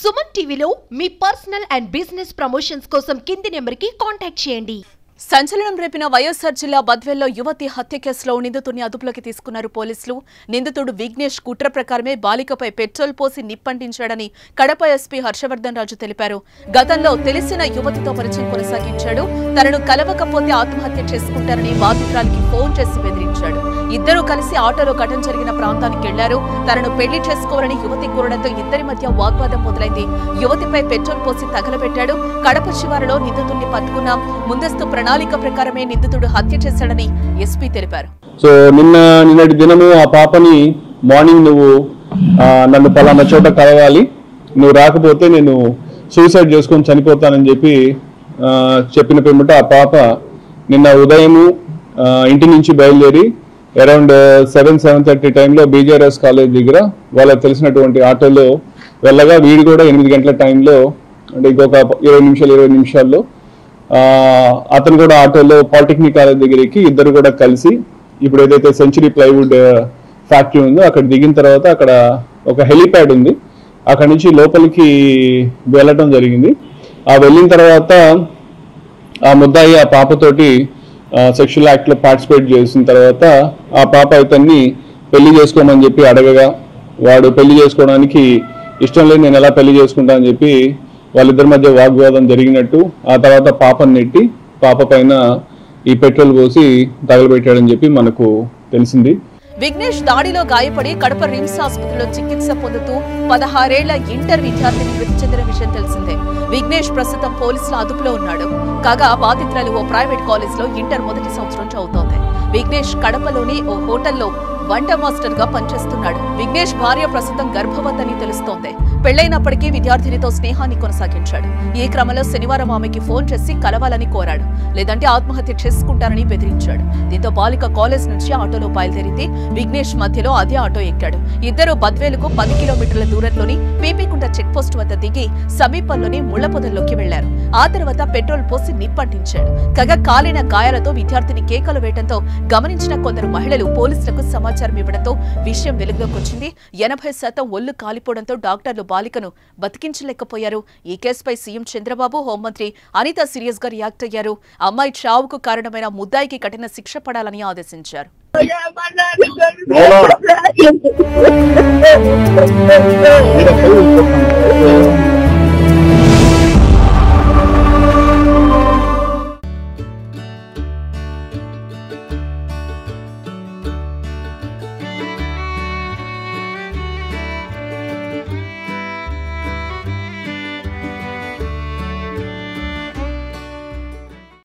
సుమన్ టీవీలో మీ personal and business promotions కోసం కింది నెంబర్కి కాంటాక్ట్ చేయండి సంచలనం రేపిన వైఎస్ఆర్ జిల్లా బద్వేల్లో యువతి హత్య కేసులో నిందితుడిని అదుపులోకి తీసుకున్నారు పోలీసులు నిందితుడు విఘ్నేష్ కుట్ర ప్రకారమే బాలికపై పెట్రోల్ పోసి నిప్పంటించాడని కడప ఎస్పీ హర్షవర్ధన్ రాజు తెలిపారు గతంలో తెలిసిన యువతితో పరిచయం కొనసాగించాడు తనను కలవకపోతే ఆత్మహత్య చేసుకుంటారని బాధితురాలికి ఫోన్ చేసి బెదిరించాడు ఇద్దరూ కలిసి ఆటోలో ఘటన జరిగిన ప్రాంతానికి వెళ్లారు తనను పెళ్లి చేసుకోవాలని యువతి కోరడంతో ఇద్దరి మధ్య వాగ్వాదం మొదలైంది యువతిపై పెట్రోల్ పోసి తగలబెట్టాడు కడప శివారులో నిందితుడిని పట్టుకున్నాం ముందస్తు ప్రణాళిక ప్రకారమే నిందితుడు హత్య చేశాడని ఎస్పీ తెలిపారు సో నిన్న నిన్నటి దినము ఆ పాపని మార్నింగ్ నువ్వు ఆ, నన్ను పలానా చోట కలవాలి నువ్వు రాకపోతే నేను సూసైడ్ చేసుకొని చనిపోతానని చెప్పి ఆ, చెప్పిన పిమ్మట ఆ పాప నిన్న ఉదయము ఆ, ఇంటి నుంచి బయలుదేరి అరౌండ్ సెవెన్ సెవెన్ థర్టీ టైంలో బీజేఆర్ఎస్ కాలేజ్ దగ్గర వాళ్ళకి తెలిసినటువంటి ఆటోలో వెళ్ళగా వీడు కూడా ఎనిమిది గంటల టైంలో అంటే ఇంకొక ఇరవై నిమిషాలు ఇరవై నిమిషాల్లో ఆ, అతను కూడా ఆటోలో పాలిటెక్నిక్ కాలేజ్ దగ్గరికి ఇద్దరు కూడా కలిసి ఇప్పుడు ఏదైతే సెంచరీ ప్లైవుడ్ ఫ్యాక్టరీ ఉందో అక్కడ దిగిన తర్వాత అక్కడ ఒక హెలిప్యాడ్ ఉంది అక్కడ నుంచి లోపలికి వెళ్ళటం జరిగింది ఆ వెళ్ళిన తర్వాత ఆ ముద్దాయి ఆ పాపతోటి సెక్షువల్ యాక్ట్ లో పార్టిసిపేట్ చేసిన తర్వాత ఆ పాప ఇతన్ని పెళ్లి చేసుకోమని చెప్పి అడగగా వాడు పెళ్లి చేసుకోవడానికి ఇష్టం లేదు నేను ఎలా పెళ్లి చేసుకుంటా అని చెప్పి వాళ్ళిద్దరి మధ్య వాగ్వాదం జరిగినట్టు ఆ తర్వాత పాపని నెట్టి పాప పైన ఈ పెట్రోల్ పోసి తగలబెట్టాడని చెప్పి మనకు తెలిసింది విఘ్నేష్ దాడిలో గాయపడి కడప రిమ్స్ ఆసుపత్రిలో చికిత్స పొందుతూ పదహారేళ్ల ఇంటర్ విద్యార్థిని మృతి చెందిన విషయం తెలిసిందే విఘ్నేష్ ప్రస్తుతం పోలీసుల అదుపులో ఉన్నాడు కాగా బాధితురాలు ఓ ప్రైవేట్ కాలేజ్ లో ఇంటర్ మొదటి సంవత్సరం చదువుతోంది విఘ్నేష్ కడపలోని ఓ హోటల్లో వంట మాస్టర్ గా పనిచేస్తున్నాడు విఘ్నేష్ భార్య ప్రస్తుతం గర్భవతని తెలుస్తోంది పెళ్లైనప్పటికీ విద్యార్థినితో స్నేహాన్ని కొనసాగించాడు ఈ క్రమంలో శనివారం ఆమెకి ఫోన్ చేసి కలవాలని కోరాడు లేదంటే ఆత్మహత్య చేసుకుంటానని బెదిరించాడు దీంతో బాలిక కాలేజ్ నుంచి ఆటోలో బయలుదేరితే విఘ్నేష్ మధ్యలో అదే ఆటో ఎక్కాడు ఇద్దరు బద్వేలుకు పది కిలోమీటర్ల దూరంలోని పీపీకుంట చెక్ పోస్ట్ వద్ద దిగి సమీపంలోని ముళ్ల పొదల్లోకి వెళ్లారు ఆ తర్వాత పెట్రోల్ పోసి నిప్పంటించాడు కాగా కాలిన గాయాలతో విద్యార్థిని కేకలు వేయడంతో గమనించిన కొందరు మహిళలు పోలీసులకు సమాచారం ఇవ్వడంతో విషయం వెలుగులోకి వచ్చింది ఎనభై శాతం ఒళ్లు కాలిపోవడంతో డాక్టర్లు బాలికను బతికించలేకపోయారు ఈ కేసుపై సీఎం చంద్రబాబు హోంమంత్రి అనిత సీరియస్ గా రియాక్ట్ అయ్యారు అమ్మాయి చావుకు కారణమైన ముద్దాయికి కఠిన శిక్ష పడాలని ఆదేశించారు Hola.